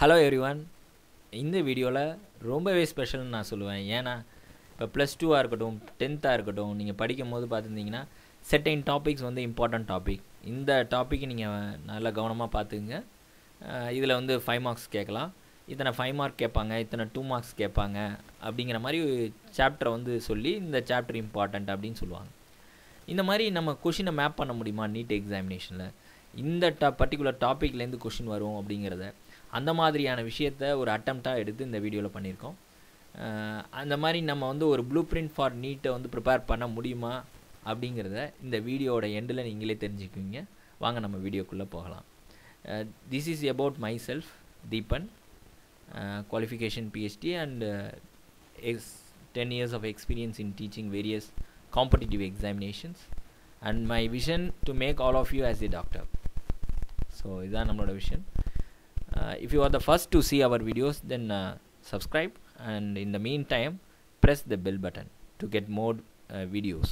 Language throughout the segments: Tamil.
ஹலோ எவ்ரிவன் இந்த வீடியோவில் ரொம்பவே ஸ்பெஷல்னு நான் சொல்லுவேன் ஏன்னா இப்போ ப்ளஸ் டூவாக இருக்கட்டும் டென்த்தாக இருக்கட்டும் நீங்கள் படிக்கும் போது பார்த்துருந்தீங்கன்னா செட்டைன் டாபிக்ஸ் வந்து இம்பார்ட்டன்ட் டாபிக் இந்த டாப்பிக்கை நீங்கள் நல்லா கவனமாக பார்த்துக்குங்க இதில் வந்து ஃபைவ் மார்க்ஸ் கேட்கலாம் இத்தனை ஃபைவ் மார்க் கேட்பாங்க இத்தனை டூ மார்க்ஸ் கேட்பாங்க அப்படிங்கிற மாதிரி சாப்டரை வந்து சொல்லி இந்த சாப்டர் இம்பார்ட்டண்ட் அப்படின்னு சொல்லுவாங்க இந்த மாதிரி நம்ம கொஷினை மேப் பண்ண முடியுமா நீட் எக்ஸாமினேஷனில் இந்த டா பர்டிகுலர் டாப்பிக்லேருந்து கொஷின் வரும் அப்படிங்கிறத அந்த மாதிரியான விஷயத்த ஒரு அட்டம்ப்டாக எடுத்து இந்த வீடியோவில் பண்ணியிருக்கோம் அந்த மாதிரி நம்ம வந்து ஒரு ப்ளூ பிரிண்ட் ஃபார் நீட்டை வந்து ப்ரிப்பேர் பண்ண முடியுமா அப்படிங்கிறத இந்த வீடியோவோட எண்டில் நீங்களே தெரிஞ்சுக்குவீங்க வாங்க நம்ம வீடியோக்குள்ளே போகலாம் this is about myself Deepan qualification PhD and uh, ex 10 years of experience in teaching various competitive examinations and my vision to make all of you as a doctor so இதான் நம்மளோட vision if you are the first to see our videos then uh, subscribe and in the meantime press the bell button to get more uh, videos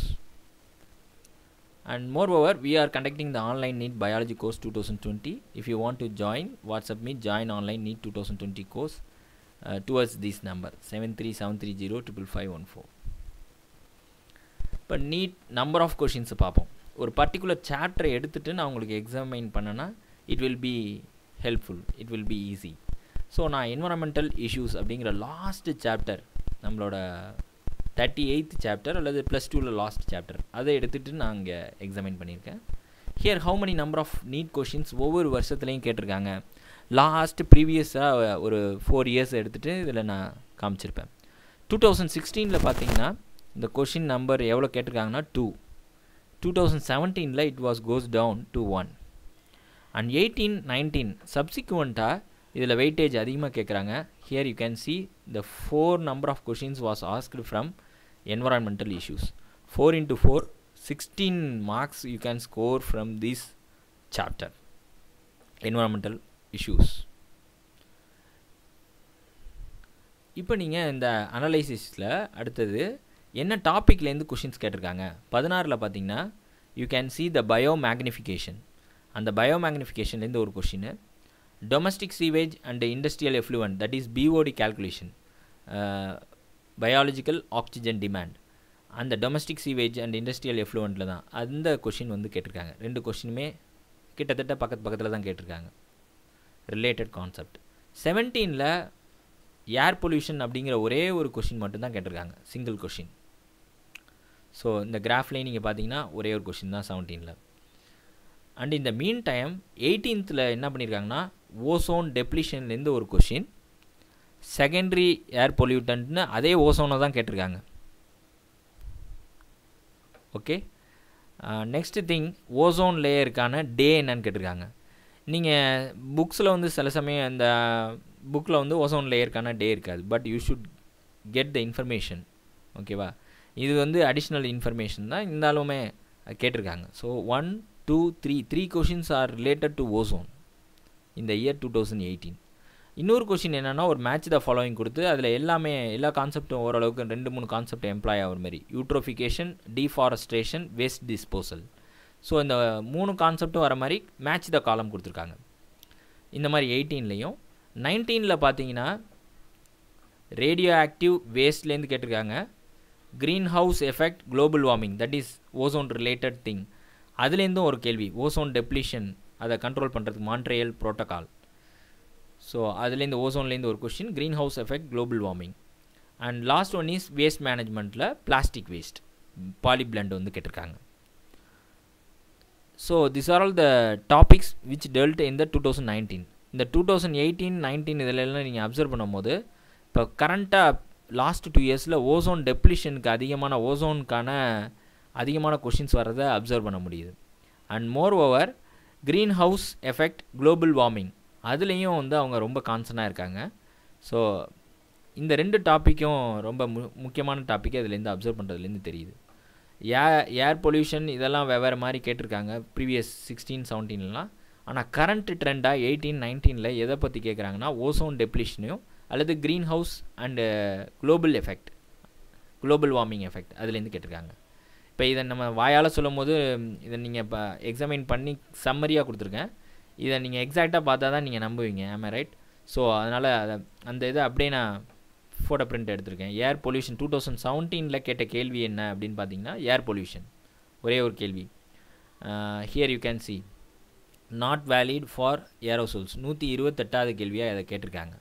and moreover we are conducting the online NEET biology course 2020 if you want to join whatsapp me join online NEET 2020 course uh, towards this number 73730 இப்போ நீட் நம்பர் ஆஃப் கொஷின்ஸ் பார்ப்போம் ஒரு பர்டிகுலர் சாப்டரை எடுத்துகிட்டு நான் உங்களுக்கு எக்ஸாமைன் பண்ணேன்னா it will be helpful it will be easy so நான் என்வரான்மெண்டல் இஷ்யூஸ் அப்படிங்கிற லாஸ்ட்டு சாப்டர் நம்மளோட தேர்ட்டி எயித் சாப்டர் அல்லது ப்ளஸ் டூவில் லாஸ்ட் சாப்டர் அதை எடுத்துகிட்டு நான் இங்கே எக்ஸாமின் பண்ணியிருக்கேன் here how many number of NEET questions ஒவ்வொரு வருஷத்துலையும் கேட்டிருக்காங்க லாஸ்ட் ப்ரீவியஸாக ஒரு ஃபோர் இயர்ஸ் எடுத்துகிட்டு இதில் நான் காமிச்சிருப்பேன் டூ தௌசண்ட் சிக்ஸ்டீனில் பார்த்தீங்கன்னா இந்த கொஷின் நம்பர் எவ்வளோ கேட்டிருக்காங்கன்னா டூ டூ தௌசண்ட் செவன்டீனில் it was goes down to one and eighteen nineteen சப்சிக்வெண்ட்டாக இதில் வெயிட்டேஜ் அதிகமாக கேட்குறாங்க here you can see the four number of questions was asked from environmental issues four into four sixteen marks you can score from this chapter environmental issues இப்போ நீங்கள் இந்த அனலைசிஸில் அடுத்தது என்ன டாப்பிக்லேருந்து கொஷின்ஸ் கேட்டிருக்காங்க பதினாறில் பார்த்தீங்கன்னா you can see the bio magnification அந்த பயோ மேக்னிஃபிகேஷன்லேருந்து ஒரு கொஷின்னு domestic sewage and industrial effluent that is BOD calculation biological oxygen demand அந்த டொமஸ்டிக் சீவேஜ் அண்ட் இண்டஸ்ட்ரியல் எஃப்ளூவன்ட்டில் தான் அந்த கொஷின் வந்து கேட்டிருக்காங்க ரெண்டு கொஷினுமே கிட்டத்தட்ட பக்கத்து பக்கத்தில் தான் கேட்டிருக்காங்க ரிலேட்டட் கான்செப்ட் செவன்டீனில் ஏர் பொல்யூஷன் அப்படிங்கிற ஒரே ஒரு கொஷின் மட்டும்தான் கேட்டிருக்காங்க சிங்கிள் கொஷின் ஸோ இந்த கிராஃப்லேயும் நீங்கள் பார்த்தீங்கன்னா ஒரே ஒரு கொஷின் தான் செவன்டீனில் அண்ட் இந்த மீன் டைம் எயிட்டீன்த்தில் என்ன பண்ணியிருக்காங்கன்னா ஓசோன் டெப்ளிஷன்லேருந்து ஒரு கொஷின் செகண்டரி ஏர் பொல்யூட்டன்ட்னு அதே ஓசோனை தான் கேட்டிருக்காங்க ஓகே நெக்ஸ்ட்டு திங் ஓசோன் லேயருக்கான டே என்னன்னு கேட்டிருக்காங்க நீங்கள் புக்ஸில் வந்து சில சமயம் இந்த புக்கில் வந்து ஓசோன் லேயருக்கான டே இருக்காது but you should get the information ஓகேவா இது வந்து அடிஷ்னல் இன்ஃபர்மேஷன் தான் இருந்தாலுமே கேட்டிருக்காங்க so one two three three questions are related to ozone இந்த இயர் டூ தௌசண்ட் எயிட்டீன் இன்னொரு கொஷின் என்னென்னா ஒரு மேட்ச் த ஃபாலோவிங் கொடுத்து அதில் எல்லாமே எல்லா கான்செப்டும் ஓரளவுக்கு ரெண்டு மூணு கான்செப்ட் எம்ப்ளாய் ஆகிற மாதிரி eutrophication deforestation waste disposal so இந்த மூணு கான்செப்டும் வர மாதிரி மேட்ச் த காலம் கொடுத்துருக்காங்க இந்த மாதிரி எயிட்டீன்லேயும் நைன்டீனில் பார்த்தீங்கன்னா ரேடியோ ஆக்டிவ் வேஸ்ட்லேருந்து கேட்டிருக்காங்க green house effect global warming that is ozone related thing அதுலேருந்தும் ஒரு கேள்வி ஓசோன் டெப்ளிஷன் அதை கண்ட்ரோல் பண்ணுறதுக்கு மான்ட்ரியல் ப்ரோட்டோகால் ஸோ அதுலேருந்து ஓசோன்லேருந்து ஒரு question green house effect global warming and last one is waste மேனேஜ்மெண்ட்டில் பிளாஸ்டிக் வேஸ்ட் பாலி பிளண்ட் வந்து கேட்டிருக்காங்க so this are all the topics which dealt இந்த டூ தௌசண்ட் நைன்டீன் இந்த டூ தௌசண்ட் எயிட்டீன் நைன்டீன் இதிலெல்லாம் நீங்கள் அப்சர்வ் பண்ணும்போது இப்போ கரண்ட்டாக லாஸ்ட் டூ இயர்ஸில் ஓசோன் டெப்ளிஷனுக்கு அதிகமான ஓசோனுக்கான அதிகமான கொஷின்ஸ் வர்றதை அப்சர்வ் பண்ண முடியுது and more over green house effect global warming அதுலேயும் வந்து அவங்க ரொம்ப கான்சனாக இருக்காங்க ஸோ இந்த ரெண்டு டாப்பிக்கும் ரொம்ப மு முக்கியமான டாப்பிக்கை அதுலேருந்து அப்சர்வ் பண்ணுறதுலேருந்து தெரியுது ஏ ஏர் பொல்யூஷன் இதெல்லாம் வெவ்வேறு மாதிரி கேட்டிருக்காங்க ப்ரீவியஸ் சிக்ஸ்டீன் செவன்டீன்லாம் ஆனால் கரண்ட் ட்ரெண்டாக எயிட்டீன் நைன்டீனில் எதை பற்றி கேட்குறாங்கன்னா ஓசோன் டெப்ளிஷனையும் அல்லது green house and global effect global warming effect அதுலேருந்து கேட்டிருக்காங்க இப்போ இதை நம்ம வாயால் சொல்லும் போது இதை நீங்கள் இப்போ எக்ஸாமின் பண்ணி சம்மரியாக கொடுத்துருக்கேன் இதை நீங்கள் எக்ஸாக்டாக பார்த்தா தான் நீங்கள் நம்புவீங்க ஆமாம் ரைட் ஸோ அதனால் அதை அந்த இதை அப்படியே நான் ஃபோட்டோ பிரிண்ட் எடுத்திருக்கேன் ஏர் பொல்யூஷன் டூ தௌசண்ட் செவன்டீனில் கேட்ட கேள்வி என்ன அப்படின்னு பார்த்தீங்கன்னா ஏர் பொல்யூஷன் ஒரே ஒரு கேள்வி here you can see not valid for aerosols நூற்றி இருபத்தெட்டாவது கேள்வியாக அதை கேட்டிருக்காங்க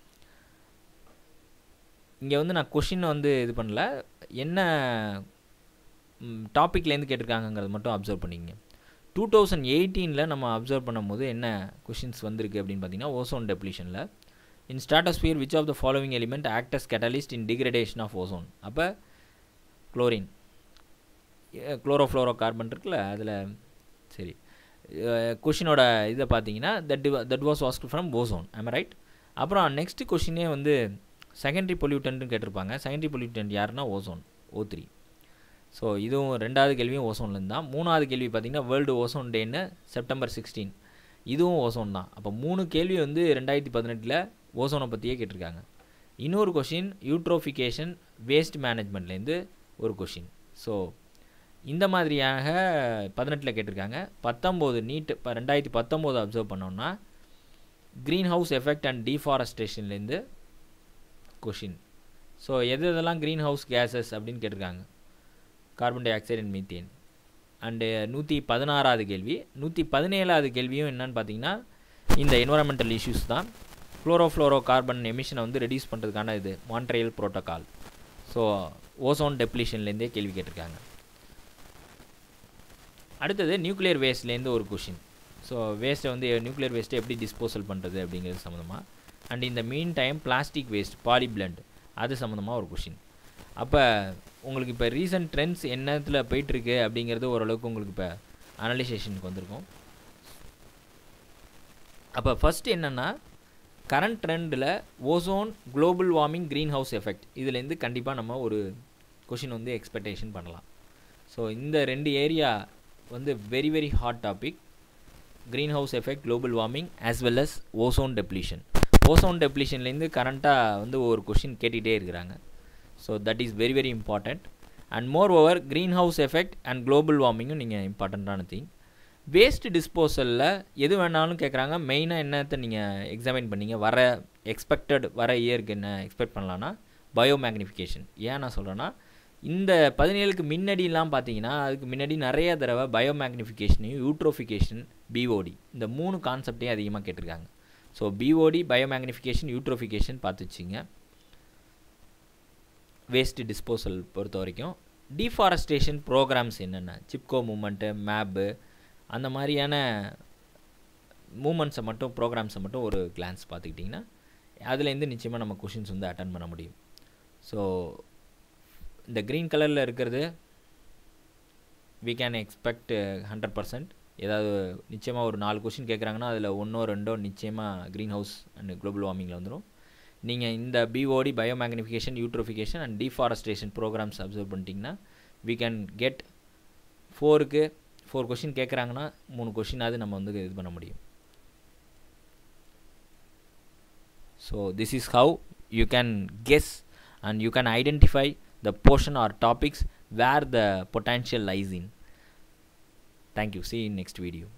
இங்கே வந்து நான் கொஷின் வந்து இது பண்ணல என்ன டாப்பிக்லேருந்து கேட்டிருக்காங்கங்கிறது மட்டும் அப்சர்வ் பண்ணிங்க டூ தௌசண்ட் எயிட்டீனில் நம்ம அப்சர்வ் பண்ணும்போது என்ன கொஷின்ஸ் வந்திருக்கு அப்படின்னு பார்த்தீங்கன்னா ஓசோன் டெப்ளிஷனில் in stratosphere which of the following element acts catalyst in degradation of ozone அப்போ குளோரின் குளோரோஃப்ளோரோ கார்பன் இருக்குல்ல அதில் சரி கொஷினோட இதை பார்த்தீங்கன்னா that that was asked from ozone I'm right அப்புறம் நெக்ஸ்ட் கொஷினே வந்து செகண்டரி பொல்யூட்டன்ட்னு கேட்டிருப்பாங்க செகண்டரி பொல்யூட்டன்ட் யாருன்னா ஓசோன் ஓ த்ரீ ஸோ இதுவும் ரெண்டாவது கேள்வியும் ஓசோன்லேருந்து தான் மூணாவது கேள்வி பார்த்திங்கன்னா வேர்ல்டு ஓசோன் டேன்னு செப்டம்பர் சிக்ஸ்டீன் இதுவும் ஓசோன் தான் அப்போ மூணு கேள்வி வந்து ரெண்டாயிரத்தி பதினெட்டில் ஓசோனை பற்றியே கேட்டிருக்காங்க இன்னொரு கொஷின் யூட்ரோஃபிகேஷன் வேஸ்ட் மேனேஜ்மெண்ட்லேருந்து ஒரு கொஷின் ஸோ இந்த மாதிரியாக பதினெட்டில் கேட்டிருக்காங்க பத்தொம்போது நீட் இப்போ ரெண்டாயிரத்தி பத்தொம்போது அப்சர்வ் பண்ணோம்னா க்ரீன் ஹவுஸ் எஃபெக்ட் அண்ட் டீஃபாரஸ்டேஷன்லேருந்து கொஷின் ஸோ எது எதெல்லாம் க்ரீன் ஹவுஸ் கேஸஸ் அப்படின்னு கேட்டிருக்காங்க carbon dioxide and methane and நூற்றி பதினாறாவது கேள்வி நூற்றி பதினேழாவது கேள்வியும் என்னன்னு பார்த்தீங்கன்னா இந்த என்வரான்மெண்டல் இஷ்யூஸ் தான் ஃப்ளோரோஃப்ளோரோ கார்பன் எமிஷனை வந்து ரெடியூஸ் பண்ணுறதுக்கான இது மான்ட்ரையல் ப்ரோட்டோகால் ஸோ ஓசோன் டெப்ளிஷன்லேருந்தே கேள்வி கேட்டிருக்காங்க அடுத்தது நியூக்ளியர் வேஸ்ட்லேருந்து ஒரு கொஷின் ஸோ வேஸ்ட்டை வந்து நியூக்ளியர் வேஸ்ட்டை எப்படி டிஸ்போசல் பண்ணுறது அப்படிங்கிறது சம்மந்தமாக அண்ட் இந்த mean time plastic waste poly blend அது சம்மந்தமாக ஒரு கொஷின் அப்போ உங்களுக்கு இப்போ ரீசன்ட் ட்ரெண்ட்ஸ் என்னத்தில் போயிட்டுருக்கு அப்படிங்கிறது ஓரளவுக்கு உங்களுக்கு இப்போ அனலைசேஷனுக்கு வந்திருக்கும் அப்போ ஃபஸ்ட்டு என்னென்னா கரண்ட் ட்ரெண்டில் ozone global warming green house effect இதுலேருந்து கண்டிப்பாக நம்ம ஒரு கொஷின் வந்து எக்ஸ்பெக்டேஷன் பண்ணலாம் ஸோ இந்த ரெண்டு ஏரியா வந்து very very hot topic green house effect global warming as well as ozone depletion ozone டெப்ளிஷன்லேருந்து கரண்ட்டாக வந்து ஒரு கொஷின் கேட்டுகிட்டே இருக்கிறாங்க so that is very very important and more over green house effect and global வார்மிங்கும் நீங்கள் இம்பார்ட்டண்ட்டான திங் வேஸ்ட் டிஸ்போசலில் எது வேணாலும் கேட்குறாங்க மெயினாக என்னத்தை நீங்கள் எக்ஸாமின் பண்ணீங்க வர எக்ஸ்பெக்டட் வர இயருக்கு என்ன எக்ஸ்பெக்ட் பண்ணலான்னா பயோ மேக்னிஃபிகேஷன் ஏன் நான் சொல்கிறேன்னா இந்த பதினேழுக்கு முன்னாடிலாம் பார்த்தீங்கன்னா அதுக்கு முன்னாடி நிறைய தடவை பயோ மேக்னிஃபிகேஷனையும் யூட்ரோஃபிகேஷன் பிஓடி இந்த மூணு கான்செப்டையும் அதிகமாக கேட்டிருக்காங்க so BOD bio magnification eutrophication பார்த்து வச்சுங்க வேஸ்ட் டிஸ்போசல் பொறுத்த வரைக்கும் டீஃபாரஸ்டேஷன் ப்ரோக்ராம்ஸ் என்னென்ன சிப்கோ மூமெண்ட்டு மேப்பு அந்த மாதிரியான மூமெண்ட்ஸை மட்டும் ப்ரோக்ராம்ஸை மட்டும் ஒரு கிளான்ஸ் பார்த்துக்கிட்டிங்கன்னா அதுலேருந்து நிச்சயமாக நம்ம கொஷின்ஸ் வந்து அட்டன் பண்ண முடியும் ஸோ இந்த க்ரீன் கலரில் இருக்கிறது we can expect hundred percent ஏதாவது நிச்சயமாக ஒரு நாலு கொஷின் கேட்குறாங்கன்னா அதில் ஒன்றோ ரெண்டோ நிச்சயமாக க்ரீன் ஹவுஸ் அண்ட் குளோபல் வார்மிங்கில் வந்துடும் நீங்கள் இந்த BOD bio magnification eutrophication and deforestation programs observe பண்ணிட்டீங்கன்னா வி கேன் கெட் ஃபோருக்கு ஃபோர் கொஷின் கேட்குறாங்கன்னா மூணு கொஷினாவது நம்ம வந்து இது பண்ண முடியும் so this is how you can guess and you can identify the portion or topics where the potential lies in. Thank you. See you in next video.